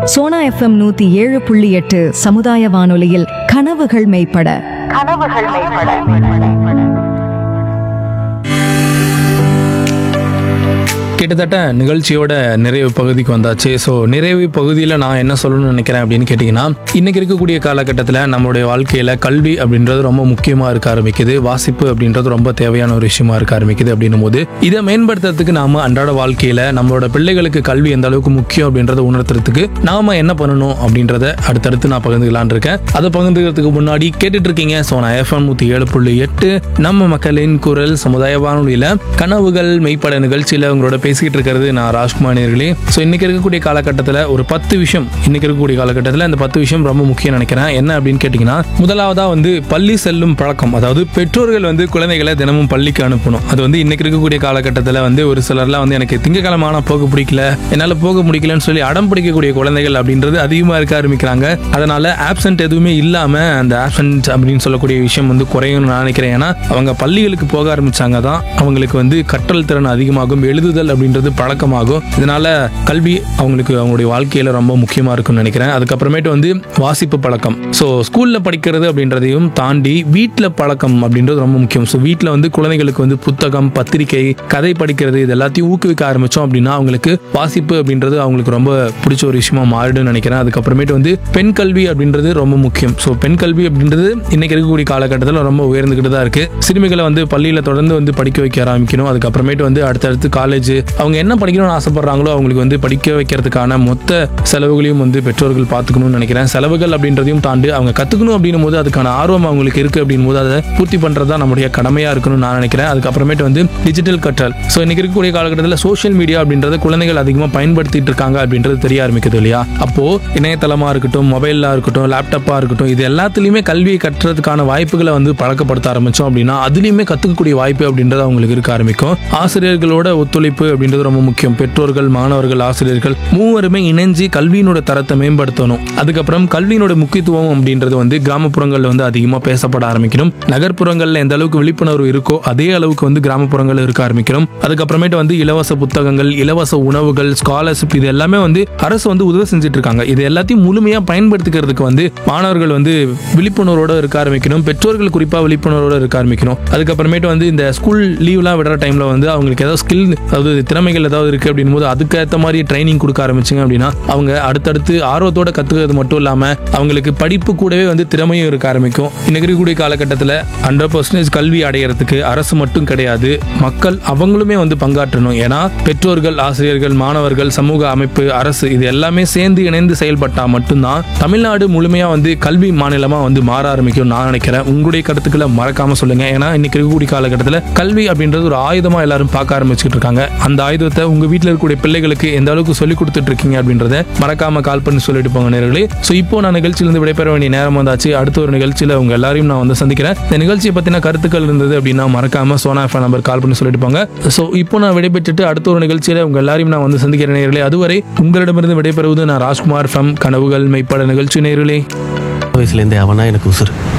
Sona FM நூத்தி ஏழு புள்ளி எட்டு சமுதாய வானொலியில் கனவுகள் மெய்ப்பட கனவுகள் மேம்பட கிட்டத்தட்ட நிகழ்ச்சியோட நிறைவு பகுதிக்கு வந்தாச்சு ஸோ நிறைவு பகுதியில் நான் என்ன சொல்லணும்னு நினைக்கிறேன் அப்படின்னு கேட்டிங்கன்னா இன்னைக்கு இருக்கக்கூடிய காலகட்டத்தில் நம்மளுடைய வாழ்க்கையில் கல்வி அப்படின்றது ரொம்ப முக்கியமாக இருக்க ஆரம்பிக்குது வாசிப்பு அப்படின்றது ரொம்ப தேவையான ஒரு விஷயமா இருக்க ஆரம்பிக்குது அப்படின்னும் போது இதை மேம்படுத்துறதுக்கு நாம அன்றாட வாழ்க்கையில் நம்மளோட பிள்ளைகளுக்கு கல்வி எந்த அளவுக்கு முக்கியம் அப்படின்றத உணர்த்துறதுக்கு நாம என்ன பண்ணணும் அப்படின்றத அடுத்தடுத்து நான் பகிர்ந்துக்கலான் இருக்கேன் அதை பகிர்ந்துக்கிறதுக்கு முன்னாடி கேட்டுட்டு இருக்கீங்க ஸோ நான் எஃப்எம் நூற்றி ஏழு புள்ளி எட்டு நம்ம மக்களின் குரல் சமுதாய வானொலியில் கனவுகள் மெய்ப்பட நிகழ்ச்சியில் உங்களோட பேசிக்கிட்டு இருக்கிறது நான் ராஜ்குமார் நேர்களே ஸோ இன்னைக்கு இருக்கக்கூடிய காலகட்டத்தில் ஒரு பத்து விஷயம் இன்னைக்கு இருக்கக்கூடிய காலகட்டத்தில் இந்த பத்து விஷயம் ரொம்ப முக்கியம் நினைக்கிறேன் என்ன அப்படின்னு கேட்டிங்கன்னா முதலாவதா வந்து பள்ளி செல்லும் பழக்கம் அதாவது பெற்றோர்கள் வந்து குழந்தைகளை தினமும் பள்ளிக்கு அனுப்பணும் அது வந்து இன்னைக்கு இருக்கக்கூடிய காலகட்டத்தில் வந்து ஒரு சிலர்லாம் வந்து எனக்கு திங்கக்கிழமை ஆனால் போக பிடிக்கல என்னால் போக முடிக்கலன்னு சொல்லி அடம் பிடிக்கக்கூடிய குழந்தைகள் அப்படின்றது அதிகமாக இருக்க ஆரம்பிக்கிறாங்க அதனால ஆப்சென்ட் எதுவுமே இல்லாமல் அந்த ஆப்சென்ட் அப்படின்னு சொல்லக்கூடிய விஷயம் வந்து குறையும்னு நான் நினைக்கிறேன் ஏன்னா அவங்க பள்ளிகளுக்கு போக ஆரம்பிச்சாங்க தான் அவங்களுக்கு வந்து கற்றல் திறன் அதிகமாகும் எழுதுதல் அப்படின்றது பழக்கமாகும் இதனால கல்வி அவங்களுக்கு அவங்களுடைய வாழ்க்கையில ரொம்ப முக்கியமா இருக்கும்னு நினைக்கிறேன் அதுக்கப்புறமேட்டு வந்து வாசிப்பு பழக்கம் ஸோ ஸ்கூல்ல படிக்கிறது அப்படின்றதையும் தாண்டி வீட்டில் பழக்கம் அப்படின்றது ரொம்ப முக்கியம் ஸோ வீட்டில் வந்து குழந்தைகளுக்கு வந்து புத்தகம் பத்திரிகை கதை படிக்கிறது இது எல்லாத்தையும் ஊக்குவிக்க ஆரம்பிச்சோம் அப்படின்னா அவங்களுக்கு வாசிப்பு அப்படின்றது அவங்களுக்கு ரொம்ப பிடிச்ச ஒரு விஷயமா மாறிடும்னு நினைக்கிறேன் அதுக்கப்புறமேட்டு வந்து பெண் கல்வி அப்படின்றது ரொம்ப முக்கியம் ஸோ பெண் கல்வி அப்படின்றது இன்னைக்கு இருக்கக்கூடிய காலகட்டத்தில் ரொம்ப உயர்ந்துகிட்டு தான் இருக்கு சிறுமிகளை வந்து பள்ளியில் தொடர்ந்து வந்து படிக்க வைக்க ஆரம்பிக்கணும் அதுக்கப்புறமேட்டு வந்து அடுத்தடுத்து காலேஜ் அவங்க என்ன படிக்கணும்னு ஆசைப்படுறாங்களோ அவங்களுக்கு வந்து படிக்க வைக்கிறதுக்கான மொத்த செலவுகளையும் வந்து பெற்றோர்கள் பார்த்துக்கணும்னு நினைக்கிறேன் செலவுகள் அப்படின்றதையும் தாண்டி அவங்க கற்றுக்கணும் அப்படின்னும் போது அதுக்கான ஆர்வம் அவங்களுக்கு இருக்கு அப்படின்னும் போது அதை பூர்த்தி பண்ணுறது தான் நம்முடைய கடமையாக இருக்கணும்னு நான் நினைக்கிறேன் அதுக்கப்புறமேட்டு வந்து டிஜிட்டல் கற்றல் ஸோ இன்னைக்கு இருக்கக்கூடிய காலகட்டத்தில் சோஷியல் மீடியா அப்படின்றத குழந்தைகள் அதிகமாக பயன்படுத்திட்டு இருக்காங்க அப்படின்றது தெரிய ஆரம்பிக்குது இல்லையா அப்போ இணையதளமாக இருக்கட்டும் மொபைலாக இருக்கட்டும் லேப்டாப்பாக இருக்கட்டும் இது எல்லாத்துலேயுமே கல்வியை கற்றுறதுக்கான வாய்ப்புகளை வந்து பழக்கப்படுத்த ஆரம்பிச்சோம் அப்படின்னா அதுலேயுமே கற்றுக்கக்கூடிய வாய்ப்பு அப்படின்றது அவங்களுக்கு இருக்க ஆரம்பிக்கும் ஆசிரியர்களோட ஒத்துழைப்பு அப்படின்றது ரொம்ப முக்கியம் பெற்றோர்கள் மாணவர்கள் ஆசிரியர்கள் மூவருமே இணைஞ்சு கல்வியினோட தரத்தை மேம்படுத்தணும் அதுக்கப்புறம் கல்வியினோட முக்கியத்துவம் அப்படின்றது வந்து கிராமப்புறங்களில் வந்து அதிகமாக பேசப்பட ஆரம்பிக்கணும் நகர்ப்புறங்களில் எந்த அளவுக்கு விழிப்புணர்வு இருக்கோ அதே அளவுக்கு வந்து கிராமப்புறங்கள் இருக்க ஆரம்பிக்கணும் அதுக்கப்புறமேட்டு வந்து இலவச புத்தகங்கள் இலவச உணவுகள் ஸ்காலர்ஷிப் இது எல்லாமே வந்து அரசு வந்து உதவி செஞ்சுட்டு இருக்காங்க இது எல்லாத்தையும் முழுமையாக பயன்படுத்திக்கிறதுக்கு வந்து மாணவர்கள் வந்து விழிப்புணர்வோட இருக்க ஆரம்பிக்கணும் பெற்றோர்கள் குறிப்பாக விழிப்புணர்வோட இருக்க ஆரம்பிக்கணும் அதுக்கப்புறமேட்டு வந்து இந்த ஸ்கூல் லீவ்லாம் விடுற டைமில் வந்து அவங்களுக்கு ஏதாவது ஸ்கில் அதாவது திறமைகள் ஏதாவது இருக்குது அப்படின் போது அதுக்கேற்ற மாதிரி ட்ரைனிங் கொடுக்க ஆரம்பிச்சிங்க அப்படின்னா அவங்க அடுத்தடுத்து ஆர்வத்தோட கற்றுக்கிறது மட்டும் இல்லாமல் அவங்களுக்கு படிப்பு கூடவே வந்து திறமையும் இருக்க ஆரம்பிக்கும் இன்னைக்கு இருக்கக்கூடிய காலகட்டத்தில் ஹண்ட்ரட் பர்சன்டேஜ் கல்வி அடையிறதுக்கு அரசு மட்டும் கிடையாது மக்கள் அவங்களுமே வந்து பங்காற்றணும் ஏன்னா பெற்றோர்கள் ஆசிரியர்கள் மாணவர்கள் சமூக அமைப்பு அரசு இது எல்லாமே சேர்ந்து இணைந்து செயல்பட்டா மட்டும்தான் தமிழ்நாடு முழுமையா வந்து கல்வி மாநிலமா வந்து மாற ஆரம்பிக்கும் நான் நினைக்கிறேன் உங்களுடைய கருத்துக்களை மறக்காம சொல்லுங்க ஏன்னா இன்னைக்கு இருக்கக்கூடிய காலகட்டத்தில் கல்வி அப்படின்றது ஒரு ஆயுதமா எல்லாரும் பார்க்க ஆரம்பிச்சுட்டு இருக்காங்க அந்த ஆயுதத்தை உங்க வீட்டில் இருக்கக்கூடிய பிள்ளைகளுக்கு எந்த அளவுக்கு சொல்லி கொடுத்துட்டு இருக்கீங்க அப்படின்றத மறக்காம கால் பண்ணி சொல்லிட்டு போங்க நேர்களே ஸோ இப்போ நான் நிகழ்ச்சியிலிருந்து விடைபெற வேண்டிய நேரம் வந்தாச்சு அடுத்த ஒரு நிகழ்ச்சியில உங்க எல்லாரையும் நான் வந்து சந்திக்கிறேன் இந்த நிகழ்ச்சியை பத்தின கருத்துக்கள் இருந்தது அப்படின்னா மறக்காம சோனா எஃப்எம் நம்பர் கால் பண்ணி சொல்லிட்டு போங்க ஸோ இப்போ நான் விடைபெற்றுட்டு அடுத்த ஒரு நிகழ்ச்சியில உங்க எல்லாரையும் நான் வந்து சந்திக்கிறேன் நேர்களே அதுவரை உங்களிடமிருந்து விடைபெறுவது நான் ராஜ்குமார் ஃப்ரம் கனவுகள் மெய்ப்பட நிகழ்ச்சி நேர்களே வயசுலேருந்தே அவனா எனக்கு உசுறு